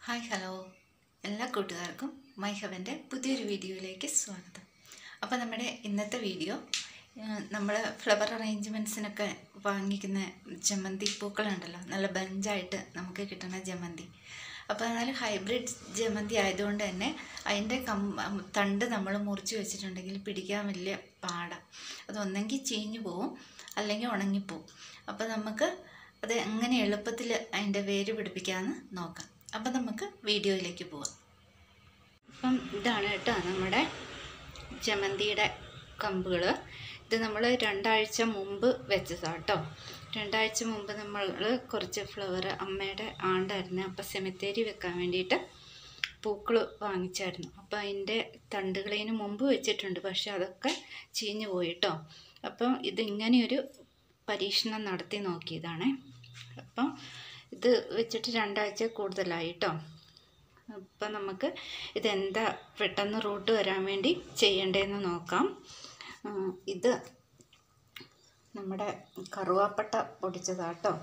Hi hello എല്ലാ കൂട്ടുകാർക്കും my ഹവൻ്റെ പുതിയൊരു വീഡിയോയിലേക്ക് സ്വാഗതം അപ്പോൾ നമ്മുടെ ഇന്നത്തെ വീഡിയോ നമ്മൾ ഫ്ലവർ അറേഞ്ച്മെൻറ്റ്സിനൊക്കെ വാങ്ങിക്കുന്ന ജമന്തി പൂക്കളുണ്ടല്ലോ നല്ല ബഞ്ചായിട്ട് നമുക്ക് കിട്ടുന്ന ജമന്തി അപ്പോൾ എന്നാൽ ഹൈബ്രിഡ് ജമന്തി ആയതുകൊണ്ട് തന്നെ അതിൻ്റെ കം തണ്ട് നമ്മൾ മുറിച്ച് വെച്ചിട്ടുണ്ടെങ്കിൽ പിടിക്കാൻ വലിയ പാടാണ് അതൊന്നെങ്കിൽ ചീഞ്ഞു പോവും അല്ലെങ്കിൽ ഉണങ്ങിപ്പോവും അപ്പോൾ നമുക്ക് അത് എങ്ങനെ എളുപ്പത്തിൽ അതിൻ്റെ വേര് പിടിപ്പിക്കാമെന്ന് നോക്കാം അപ്പം നമുക്ക് വീഡിയോയിലേക്ക് പോവാം അപ്പം ഇതാണ് കേട്ടോ നമ്മുടെ ജമന്തിയുടെ കമ്പുകൾ ഇത് നമ്മൾ രണ്ടാഴ്ച മുമ്പ് വെച്ചതാണ് കേട്ടോ രണ്ടാഴ്ച മുമ്പ് നമ്മൾ കുറച്ച് ഫ്ലവർ അമ്മയുടെ ആണ്ടായിരുന്നു അപ്പം സെമിത്തേരി വെക്കാൻ വേണ്ടിയിട്ട് പൂക്കൾ വാങ്ങിച്ചായിരുന്നു അപ്പോൾ അതിൻ്റെ തണ്ടുകളതിന് മുമ്പ് വെച്ചിട്ടുണ്ട് പക്ഷെ അതൊക്കെ ചീഞ്ഞു പോയി കേട്ടോ അപ്പം ഇതിങ്ങനെയൊരു പരീക്ഷണം നടത്തി നോക്കിയതാണേ അപ്പം ഇത് വെച്ചിട്ട് രണ്ടാഴ്ച കൂടുതലായി കേട്ടോ അപ്പം നമുക്ക് ഇതെന്താ പെട്ടെന്ന് റൂട്ട് വരാൻ വേണ്ടി ചെയ്യേണ്ടതെന്ന് നോക്കാം ആ, ഇത് നമ്മുടെ കറുവാപ്പട്ട പൊടിച്ചതാട്ടോ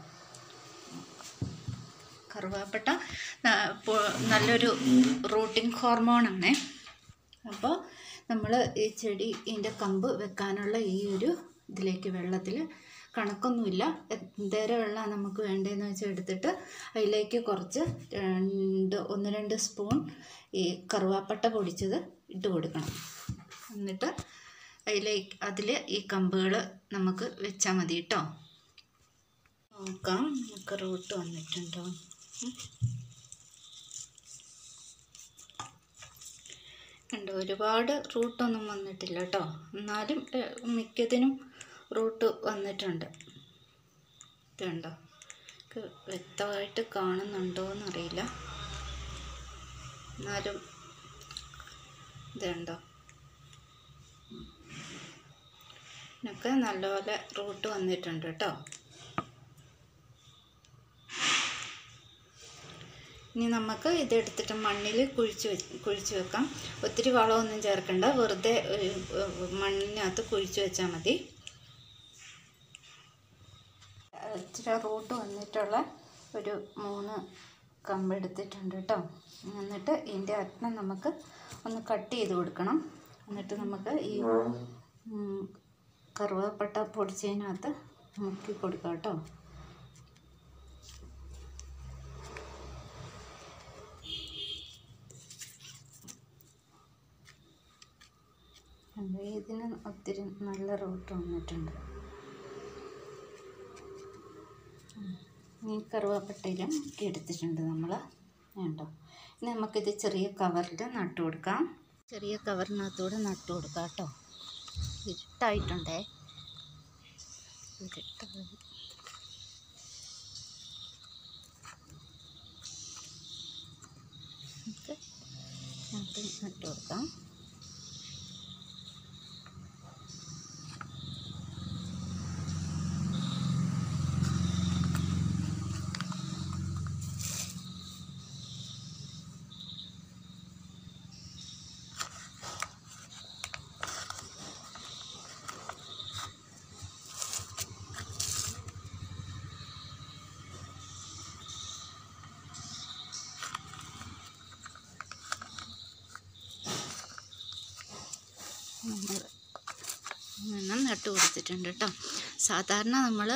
കറുവാപ്പട്ട ആ, പൊ- നല്ലൊരു റൂട്ടിംഗ് ഹോർമോണാണേ അപ്പോൾ നമ്മൾ ഈ ചെടി ഇതിൻ്റെ കമ്പ് വെക്കാനുള്ള ഈ ഒരു ഇതിലേക്ക് വെള്ളത്തിൽ കണക്കൊന്നുമില്ല എന്തേരം വെള്ളമാണ് നമുക്ക് വേണ്ടതെന്ന് വെച്ചാൽ എടുത്തിട്ട് അതിലേക്ക് കുറച്ച് രണ്ട് ഒന്ന് രണ്ട് സ്പൂൺ ഈ കറുവാപ്പട്ട പൊടിച്ചത് ഇട്ട് കൊടുക്കണം എന്നിട്ട് അതിലേക്ക് അതിൽ ഈ കമ്പുകൾ നമുക്ക് വെച്ചാൽ മതി കേട്ടോ നോക്കാം നമുക്ക് റൂട്ട് വന്നിട്ടുണ്ടോ ഉം. ഉണ്ട് ഒരുപാട് റൂട്ടൊന്നും വന്നിട്ടില്ല കേട്ടോ എന്നാലും ഏഹ്, മിക്കതിനും റൂട്ട് വന്നിട്ടുണ്ട് ഇതുണ്ടോ എനിക്ക് വ്യക്തമായിട്ട് കാണുന്നുണ്ടോ എന്നറിയില്ല എന്നാലും ഇതുണ്ടോ ഇതിനൊക്കെ നല്ലപോലെ റൂട്ട് വന്നിട്ടുണ്ട് കേട്ടോ ഇനി നമുക്ക് ഇതെടുത്തിട്ട് മണ്ണിൽ കുഴിച്ച് വെ കുഴിച്ച് വെക്കാം ഒത്തിരി വളമൊന്നും ചേർക്കണ്ട വെറുതെ ഒരു, ഏഹ്, മണ്ണിനകത്ത് കുഴിച്ച് വെച്ചാൽ മതി ഇച്ചിരി റൂട്ട് വന്നിട്ടുള്ള ഒരു മൂന്ന് കമ്പ് എടുത്തിട്ടുണ്ട് കേട്ടോ എന്നിട്ട് ഇതിൻ്റെ അറ്റം നമുക്ക് ഒന്ന് കട്ട് ചെയ്ത് കൊടുക്കണം എന്നിട്ട് നമുക്ക് ഈ ഉം, കറുവപ്പട്ട പൊടിച്ചതിനകത്ത് മുക്കി കൊടുക്കാം കേട്ടോ കണ്ടോ? ഇതിന് ഒത്തിരി നല്ല റൂട്ട് വന്നിട്ടുണ്ട് ഉം. ഈ കറുവാപ്പട്ടയിലും എടുത്തിട്ടുണ്ട് നമ്മൾ വേണ്ടോ ഇനി നമുക്കിത് ചെറിയ കവറിൽ നട്ടു കൊടുക്കാം ചെറിയ കവറിനകത്തൂടെ നട്ടു കൊടുക്കാം കേട്ടോ ഇരുട്ടായിട്ടുണ്ടേ ഇരുട്ടായി നമുക്ക് നട്ട് നട്ടു കൊടുക്കാം നമ്മൾ നിന്നും നട്ട് കൊടുത്തിട്ടുണ്ട് കേട്ടോ സാധാരണ നമ്മൾ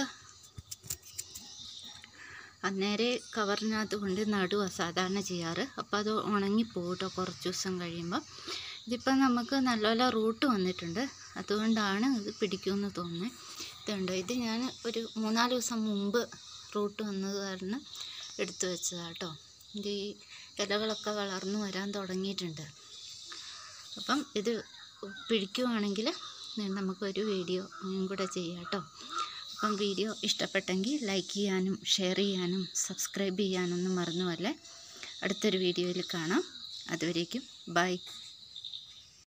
അന്നേരെ കവറിനകത്ത് കൊണ്ട് നടുക സാധാരണ ചെയ്യാറ് അപ്പോൾ അത് ഉണങ്ങിപ്പോകും കേട്ടോ കുറച്ച് ദിവസം കഴിയുമ്പോൾ ഇതിപ്പോൾ നമുക്ക് നല്ലപോലെ റൂട്ട് വന്നിട്ടുണ്ട് അതുകൊണ്ടാണ് ഇത് പിടിക്കുമെന്ന് തോന്നുന്നത് ഇതുണ്ടോ ഇത് ഞാൻ ഒരു മൂന്നാല് ദിവസം മുമ്പ് റൂട്ട് വന്നത് കാരണം എടുത്തു വെച്ചതാണ് കേട്ടോ ഇത് ഈ ഇലകളൊക്കെ വളർന്നു വരാൻ തുടങ്ങിയിട്ടുണ്ട് അപ്പം ഇത് പിടിക്കുവാണെങ്കിൽ നമുക്കൊരു വീഡിയോ കൂടെ ചെയ്യാം കേട്ടോ അപ്പം വീഡിയോ ഇഷ്ടപ്പെട്ടെങ്കിൽ ലൈക്ക് ചെയ്യാനും ഷെയർ ചെയ്യാനും സബ്സ്ക്രൈബ് ചെയ്യാനൊന്നും മറന്നുമല്ലേ അടുത്തൊരു വീഡിയോയിൽ കാണാം അതുവരേക്കും ബൈ